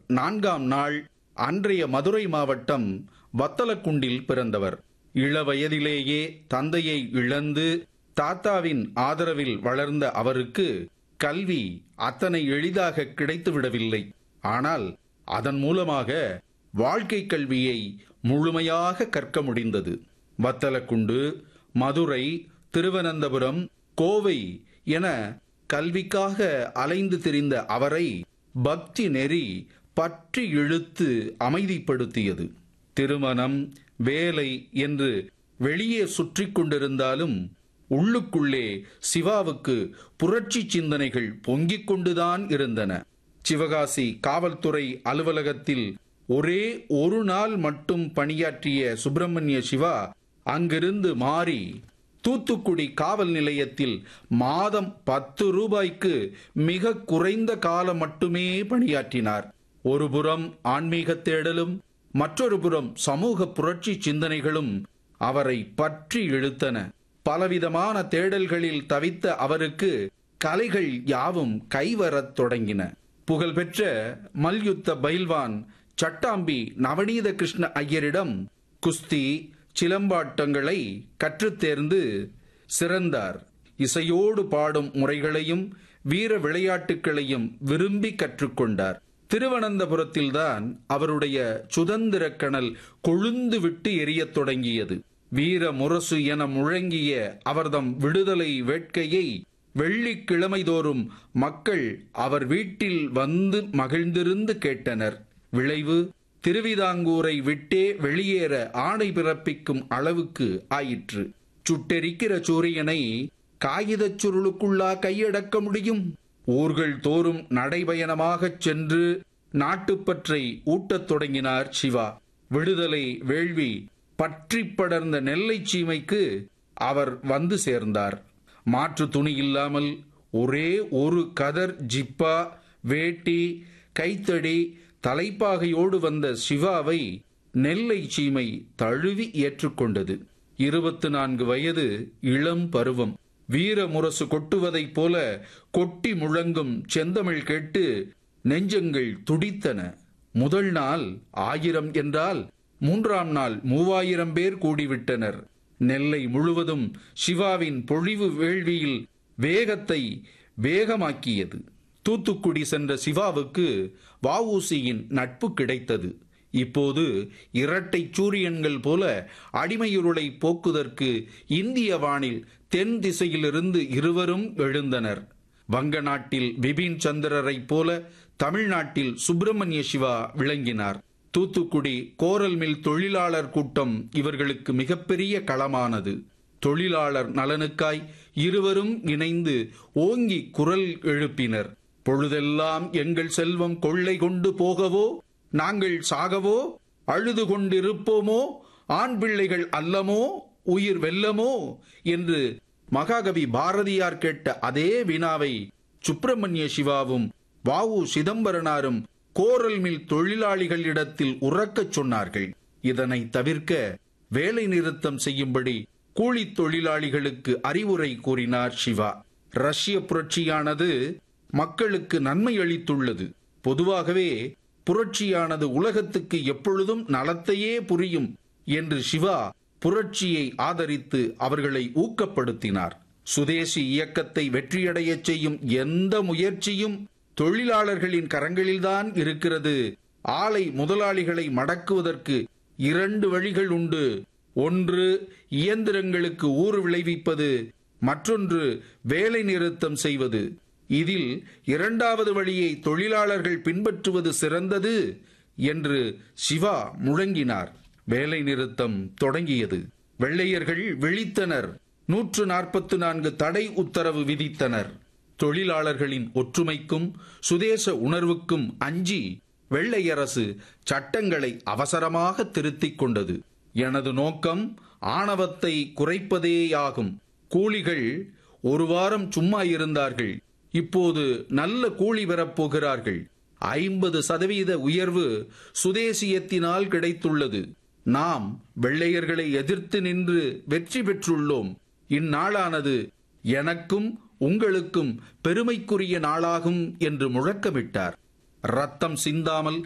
நான்காம் நாள் அன்றைய மதுரை மாவட்டம் வத்தலக்குண்டில் பிறந்தவர் இளவயதிலேயே தந்தையை இழந்து தாத்தாவின் ஆதரவில் வளர்ந்த அவருக்கு கல்வி அத்தனை எளிதாக கிடைத்துவிடவில்லை ஆனால் அதன் மூலமாக வாழ்க்கை கல்வியை முழுமையாக கற்க முடிந்தது வத்தலக்குண்டு மதுரை திருவனந்தபுரம் கோவை என கல்விக்காக அலைந்து திரிந்த அவரை பக்தி நெறி பற்றி இழுத்து அமைதிப்படுத்தியது திருமணம் வேலை என்று வெளியே சுற்றி கொண்டிருந்தாலும் உள்ளுக்குள்ளே சிவாவுக்கு புரட்சி சிந்தனைகள் பொங்கிக் கொண்டுதான் இருந்தன சிவகாசி காவல்துறை அலுவலகத்தில் ஒரே ஒரு நாள் மட்டும் பணியாற்றிய சுப்பிரமணிய சிவா அங்கிருந்து மாறி தூத்துக்குடி காவல் நிலையத்தில் மாதம் பத்து ரூபாய்க்கு மிக குறைந்த காலம் மட்டுமே பணியாற்றினார் ஒருபுறம் ஆன்மீக தேடலும் மற்றொரு புறம் சமூக புரட்சி சிந்தனைகளும் அவரை பற்றி இழுத்தன பலவிதமான தேடல்களில் தவித்த அவருக்கு கலைகள் யாவும் கைவரத் தொடங்கின புகழ்பெற்ற மல்யுத்த பைல்வான் சட்டாம்பி நவநீத கிருஷ்ண ஐயரிடம் குஸ்தி சிலம்பாட்டங்களை கற்றுத் தேர்ந்து சிறந்தார் இசையோடு பாடும் முறைகளையும் வீர விளையாட்டுகளையும் விரும்பி கற்றுக்கொண்டார் திருவனந்தபுரத்தில்தான் அவருடைய சுதந்திர கணல் கொழுந்து விட்டு எரியத் தொடங்கியது வீர முரசு என முழங்கிய அவர்தம் விடுதலை வேட்கையை வெள்ளிக்கிழமைதோறும் மக்கள் அவர் வீட்டில் வந்து மகிழ்ந்திருந்து கேட்டனர் விளைவு திருவிதாங்கூரை விட்டே வெளியேற ஆணை பிறப்பிக்கும் அளவுக்கு ஆயிற்று சுட்டெரிக்கிற சூரியனை காகிதச் சுருளுக்குள்ளா கையடக்க முடியும் ஊர்கள் தோறும் நடைபயணமாகச் சென்று நாட்டுப்பற்றை ஊட்டத் தொடங்கினார் சிவா விடுதலை வேள்வி பற்றி படர்ந்த நெல்லை சீமைக்கு அவர் வந்து சேர்ந்தார் மாற்று துணி இல்லாமல் ஒரே ஒரு கதர் ஜிப்பா வேட்டி கைத்தடி தலைப்பாகையோடு வந்த சிவாவை நெல்லை சீமை தழுவி ஏற்றுக்கொண்டது இருபத்து நான்கு வயது இளம் பருவம் வீர முரசு கொட்டுவதைப் போல கொட்டி முழங்கும் செந்தமிழ் கேட்டு நெஞ்சங்கள் துடித்தன முதல் நாள் ஆயிரம் என்றால் மூன்றாம் நாள் மூவாயிரம் பேர் கூடிவிட்டனர் நெல்லை முழுவதும் சிவாவின் பொழிவு வேள்வியில் வேகத்தை வேகமாக்கியது தூத்துக்குடி சென்ற சிவாவுக்கு வஉசியின் நட்பு கிடைத்தது இப்போது இரட்டை சூரியன்கள் போல அடிமையுருளை போக்குதற்கு இந்திய வானில் தென் திசையிலிருந்து இருவரும் எழுந்தனர் வங்க நாட்டில் பிபின் சந்திரரைப் போல தமிழ்நாட்டில் சுப்பிரமணிய சிவா விளங்கினார் தூத்துக்குடி கோரல் மில் தொழிலாளர் கூட்டம் இவர்களுக்கு மிகப்பெரிய களமானது தொழிலாளர் நலனுக்காய் இருவரும் இணைந்து ஓங்கி குரல் எழுப்பினர் பொழுதெல்லாம் எங்கள் செல்வம் கொள்ளை கொண்டு போகவோ நாங்கள் சாகவோ அழுது கொண்டிருப்போமோ ஆண் பிள்ளைகள் அல்லமோ உயிர் வெல்லமோ என்று மகாகவி பாரதியார் கேட்ட அதே வினாவை சுப்பிரமணிய சிவாவும் வாவு சிதம்பரனாரும் கோரல் மில் தொழிலாளிகளிடத்தில் உறக்கச் சொன்னார்கள் இதனை தவிர்க்க வேலை நிறுத்தம் செய்யும்படி கூலித் தொழிலாளிகளுக்கு அறிவுரை கூறினார் சிவா ரஷ்ய புரட்சியானது மக்களுக்கு நன்மை அளித்துள்ளது பொதுவாகவே புரட்சியானது உலகத்துக்கு எப்பொழுதும் நலத்தையே புரியும் என்று சிவா புரட்சியை ஆதரித்து அவர்களை ஊக்கப்படுத்தினார் சுதேசி இயக்கத்தை வெற்றியடையச் செய்யும் எந்த முயற்சியும் தொழிலாளர்களின் கரங்களில்தான் இருக்கிறது ஆலை முதலாளிகளை மடக்குவதற்கு இரண்டு வழிகள் உண்டு ஒன்று இயந்திரங்களுக்கு ஊறு விளைவிப்பது மற்றொன்று வேலை நிறுத்தம் செய்வது இதில் இரண்டாவது வழியை தொழிலாளர்கள் பின்பற்றுவது சிறந்தது என்று சிவா முழங்கினார் வேலை நிறுத்தம் தொடங்கியது வெள்ளையர்கள் விழித்தனர் நூற்று நாற்பத்து நான்கு தடை உத்தரவு விதித்தனர் தொழிலாளர்களின் ஒற்றுமைக்கும் சுதேச உணர்வுக்கும் அஞ்சி வெள்ளை அரசு சட்டங்களை அவசரமாக திருத்திக் கொண்டது எனது நோக்கம் ஆணவத்தை குறைப்பதேயாகும் கூலிகள் ஒரு வாரம் சும்மா இருந்தார்கள் இப்போது நல்ல கூலி பெறப்போகிறார்கள் ஐம்பது சதவீத உயர்வு சுதேசியத்தினால் கிடைத்துள்ளது நாம் வெள்ளையர்களை எதிர்த்து நின்று வெற்றி பெற்றுள்ளோம் இந்நாளானது எனக்கும் உங்களுக்கும் பெருமைக்குரிய நாளாகும் என்று முழக்கமிட்டார் ரத்தம் சிந்தாமல்